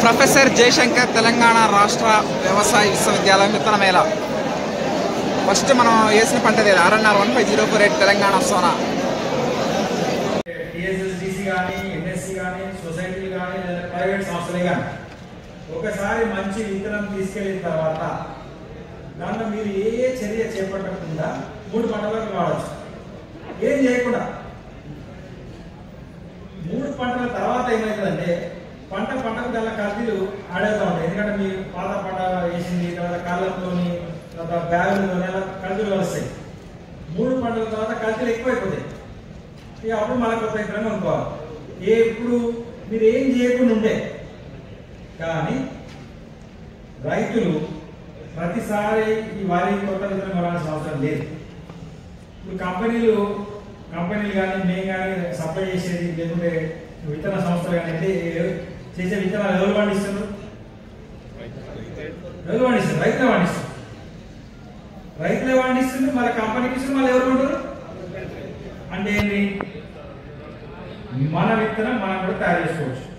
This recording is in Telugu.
ప్రొఫెసర్ జయశంకర్ తెలంగాణ రాష్ట్ర వ్యవసాయ విశ్వవిద్యాలయం విత్తన మేళ ఫస్ట్ మనం వేసిన పంట ఇది RNR one five zero four eight Telangana Sona TSSDC కానీ ఎంఎస్సి కానీ సొసైటీలు కానీ లేదా ప్రైవేట్ సంస్థలు కానీ ఒకసారి మంచి విత్తనం తీసుకెళ్ళిన తర్వాత దాంట్లో మీరు ఏ ఏ చర్య చేపట్టకుండా మూడు పంటలకు వాడచ్చు ఏం చేయకుండా మూడు పంటల తర్వాత ఏమవుతుందంటే పంట పంటకు గల కల్తీలు ఆడేస్తూ ఉంటాయి ఎందుకంటే మీరు పాత పంట వేసింది తర్వాత కాళ్ళతోని తర్వాత బ్యాగులతోని అలా కల్తీలు వస్తాయి మూడు పంటల తర్వాత కల్తీలు ఎక్కువైపోతాయి ఇక అప్పుడు మళ్ళీ కొత్త విత్తనం కొనుక్కోవాలి ఏ ఇప్పుడు మీరు ఏం చేయకుండా ఉండే కానీ రైతులు ప్రతిసారి ఈ వారి కొత్త విత్తనం కొనాల్సిన అవసరం లేదు ఇప్పుడు కంపెనీలు కంపెనీలు కానీ మేము కానీ సప్లై చేసేది లేకుంటే విత్తన సంస్థలు కానీ అంటే ఏ- చేసే విత్తనాలు ఎవరు పండిస్తున్నారు ఎవరు పండిస్తారు రైతులే పండిస్తారు రైతులే పండిస్తుంది మళ్ళీ కంపెనీకి ఇస్తుంది మళ్ళీ ఎవరు కొంటారు అంటే ఏంటి మన విత్తనం మనం కూడా తయారు చేసుకోవచ్చు